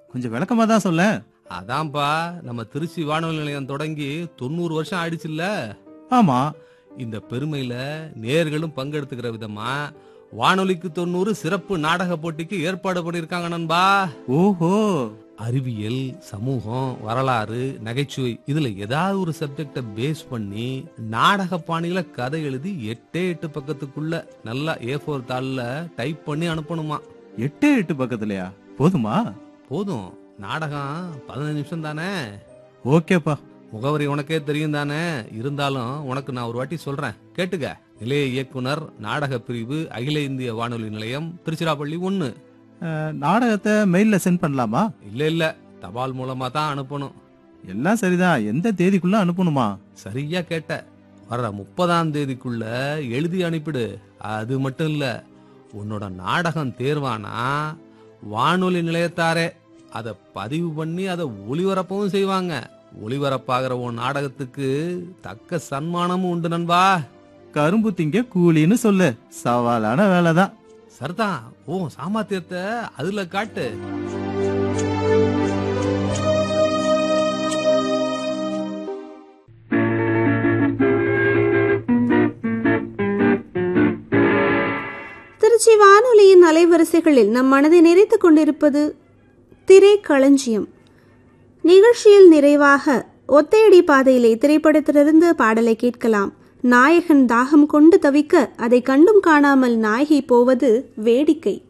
கொஞ்சம் விளக்கமா தான் சொல்ல அதான்பா நம்ம திருச்சி வானொலி நிலையம் தொடங்கி தொண்ணூறு வருஷம் ஆயிடுச்சுல்ல ஆமா இந்த பெருமையில நேர்களும் பங்கெடுத்துக்கிற விதமா வானொலிக்கு தொண்ணூறு சிறப்பு நாடக போட்டிக்கு ஏற்பாடு பண்ணிருக்காங்க நண்பா ஓஹோ அறிவியல் சமூகம் வரலாறு நகைச்சுவை இதுல ஏதாவது ஒரு சப்ஜெக்ட பேஸ் பண்ணி நாடக பாணியில கதை எழுதி எட்டே எட்டு பக்கத்துக்குள்ள நல்லா ஏ ஃபோர் தாளில் டைப் பண்ணி அனுப்பணுமா எட்டு எட்டு பக்கத்துலயா போதுமா போதும் நாடகம் பதினஞ்சு நிமிஷம் தானே ஓகேப்பா முகவரி உனக்கே தெரியும் தானே இருந்தாலும் உனக்கு நான் ஒரு வாட்டி சொல்றேன் கேட்டுக்க நிலைய இயக்குனர் நாடக பிரிவு அகில இந்திய வானொலி நிலையம் திருச்சிராப்பள்ளி ஒன்னு அஹ், நாடகத்தை மெயில்ல சென்ட் பண்ணலாமா இல்ல இல்ல தபால் மூலமா தான் அனுப்பணும் எல்லாம் சரிதான் எந்த தேதிக்குள்ள அனுப்பணுமா சரியா கேட்ட வர்ற முப்பதாம் தேதிக்குள்ள எழுதி அனுப்பிடு அது மட்டும் இல்ல உன்னோட நாடகம் தேர்வானா வானொலி நிலையத்தாரே அதை பதிவு பண்ணி அதை ஒளிபரப்பவும் செய்வாங்க ஒளிபரப்பாகிற உன் நாடகத்துக்கு தக்க சன்மானமும் உண்டு நண்பா கரும்பு திங்க கூலின்னு சொல்லு சவாலான வேலைதான் சரிதான் ஓ சாமர்த்தியத்தை அதுல காட்டு திருச்சி வானொலியின் அலைவரிசைகளில் நம் மனதை நிறைத்துக் கொண்டிருப்பது திரைக்களஞ்சியம் நிகழ்ச்சியில் நிறைவாக ஒத்தையடி பாதையிலே திரைப்படத்திலிருந்து பாடலை கேட்கலாம் நாயகன் தாகம் கொண்டு தவிக்க அதை கண்டும் காணாமல் நாயகி போவது வேடிக்கை